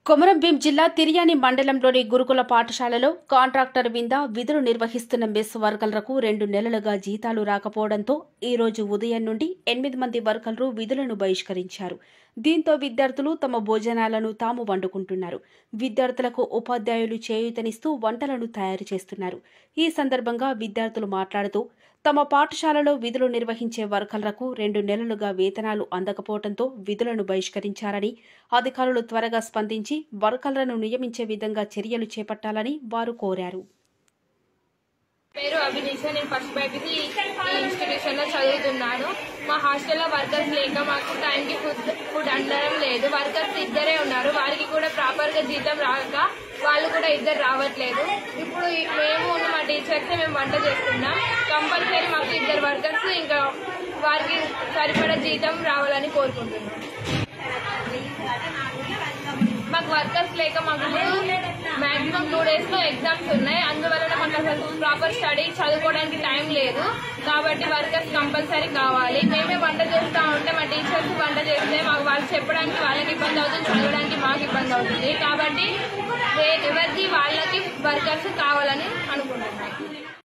కొమరంభీం జిల్లా తిర్యాని మండలంలోని గురుకుల పాఠశాలలో కాంట్రాక్టర్ వింద విధులు నిర్వహిస్తున్న మెస్ వర్కర్లకు రెండు నెలలుగా జీతాలు రాకపోవడంతో ఈ రోజు ఉదయం నుండి ఎనిమిది మంది వర్కర్లు విధులను బహిష్కరించారు దీంతో విద్యార్థులు తమ భోజనాలను తాము వండుకుంటున్నారు విద్యార్థులకు ఉపాధ్యాయులు చేయూతనిస్తూ వంటలను తయారు చేస్తున్నారు ఈ సందర్భంగా విద్యార్థులు మాట్లాడుతూ తమ పాఠశాలలో విధులు నిర్వహించే వర్కర్లకు రెండు నెలలుగా వేతనాలు అందకపోవడంతో విధులను బహిష్కరించారని అధికారులు త్వరగా స్పందించి వర్కర్లను నియమించే విధంగా చర్యలు చేపట్టాలని వారు కోరారు పేరు అభినీష నేను ఫస్ట్ బైపీసీ ఈ ఇన్స్టిట్యూషన్ లో చదువుతున్నాను మా హాస్టల్లో వర్కర్స్ లేక మాకు టైంకి ఫుడ్ ఫుడ్ అందడం లేదు వర్కర్స్ ఇద్దరే ఉన్నారు వారికి కూడా ప్రాపర్ గా జీతం రాక వాళ్ళు కూడా ఇద్దరు రావట్లేదు ఇప్పుడు ఈ- మేము ఉన్న మా టీచర్స్ మేము వంట చేస్తున్నాం కంపల్సరీ మాకు ఇద్దరు వర్కర్స్ ఇంకా వారికి సరిపడా జీతం రావాలని కోరుకుంటున్నాం మాకు వర్కర్స్ లేక మాకు మాక్సిమం టూ డేస్ లో ఎగ్జామ్స్ ఉన్నాయి అందువలన మాకు అసలు ప్రాపర్ స్టడీ చదువుకోవడానికి టైం లేదు కాబట్టి వర్కర్స్ కంపల్సరీ కావాలి మేమే వంట చేస్తా ఉంటే మా టీచర్స్ వంట చేస్తే మాకు వాళ్ళు చెప్పడానికి వాళ్ళకి ఇబ్బంది అవుతుంది చదవడానికి మాకు ఇబ్బంది అవుతుంది కాబట్టి వే- ఎవరికి వాళ్ళకి వర్కర్స్ కావాలని అనుకుంటున్నాం